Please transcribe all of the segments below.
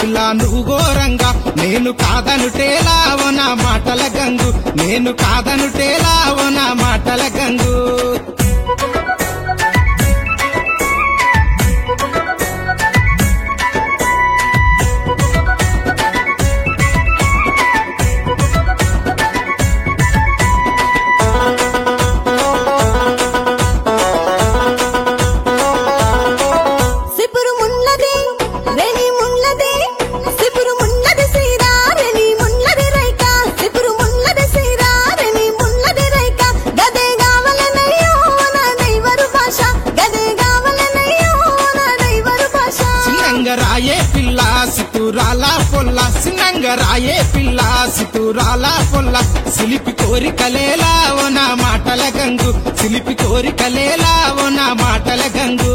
పిల్ల నువ్వు ఘోరంగా నేను కాదనుటేలావో నా మాటల గంగు నేను కాదనుటేలావో నా మాటల గంగు సిపురు మున్నది రెని మున్నది సిపురు మున్నది సీరా రెని మున్నది రైక సిపురు మున్నది సీరా రెని మున్నది రైక గదే గావలనయ్యో నా దైవరు భాష గదే గావలనయ్యో నా దైవరు భాష సిన్నంగరాయే పిల్ల సితురాల పొల్ల సిన్నంగరాయే పిల్ల సితురాల పొల్ల సిలిపి కోరికలేలావో నా మాటల గంగు సిలిపి కోరికలేలావో నా మాటల గంగు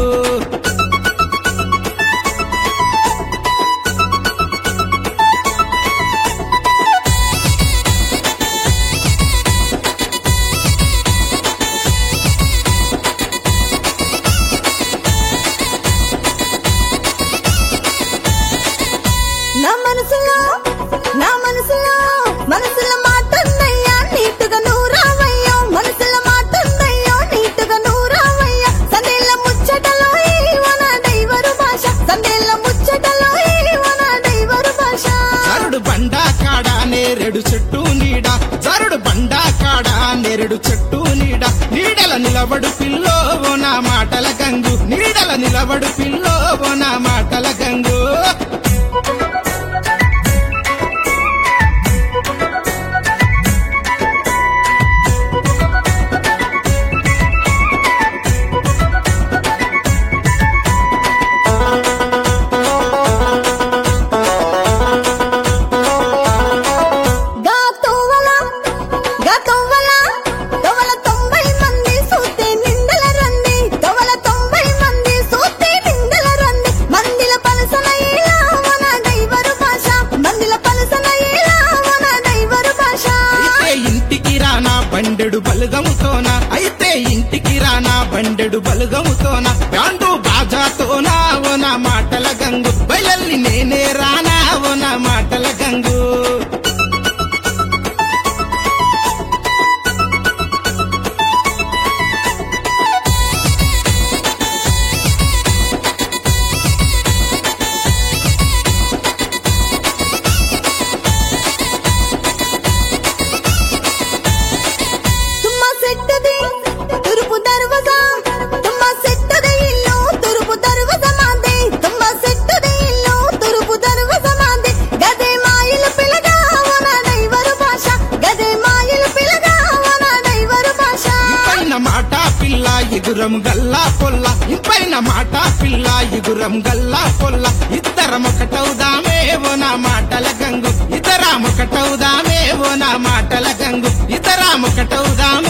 నా మనసులో నా మనసులో మనసులో మాటుందయ్యా నీటుగా నూరావయ్యో మనసులో మాటుందయ్యో నీటుగా నూరావయ్యా సందేళ్ళ ముచ్చటలో ఈవన దైవరు భాష సందేళ్ళ ముచ్చటలో ఈవన దైవరు భాష జరుడు బండా కాడ నేరెడు చెట్టు నీడ జరుడు బండా కాడ నేరెడు చెట్టు నీడ నీడల నిలబడు పిల్లోవో నా మాటల గంగు నీడల నిలబడు పిల్లోవో నా మాటల గంగు గా తోవల గా తోవల తోవల తొంభై మంది సూతే నిందల రంది తోవల తొంభై మంది సూతే నిందల రంది మందిల పలసన ఇలా మన దైవరు భాష మందిల పలసన ఇలా మన దైవరు భాష అయితే ఇంటికి రానా బండెడు బలుగముతోన అయితే ఇంటికి రానా బండెడు బలుగముతోన బ్యాండు బాజాతోనా ఓ నా మాటల గంగు బయలల్లి నేనే రానా ఓ నా మాటల గంగు తుమ్మ సెట్టుది తురుపు దర్వాజా తుమ్మ సెట్టుది ఇల్లు తురుపు దర్వాజా మాది తుమ్మ సెట్టుది ఇల్లు తురుపు దర్వాజా మాది గదే మాయలు పిలగా వన దైవరు భాష గదే మాయలు పిలగా వన దైవరు భాష ఇంపైన మాట పిల్ల ఎగురం గల్లా పొల్ల ఇంపైన మాట పిల్ల ఎగురం గల్లా పొల్ల ఇద్దరం ఒకటవుదామే ఓ నా మాటల గంగు ఇద్దరం ఒకటవుదామే ఓ నా మాటల గంగు ఇద్దరం ఒకటవుదామే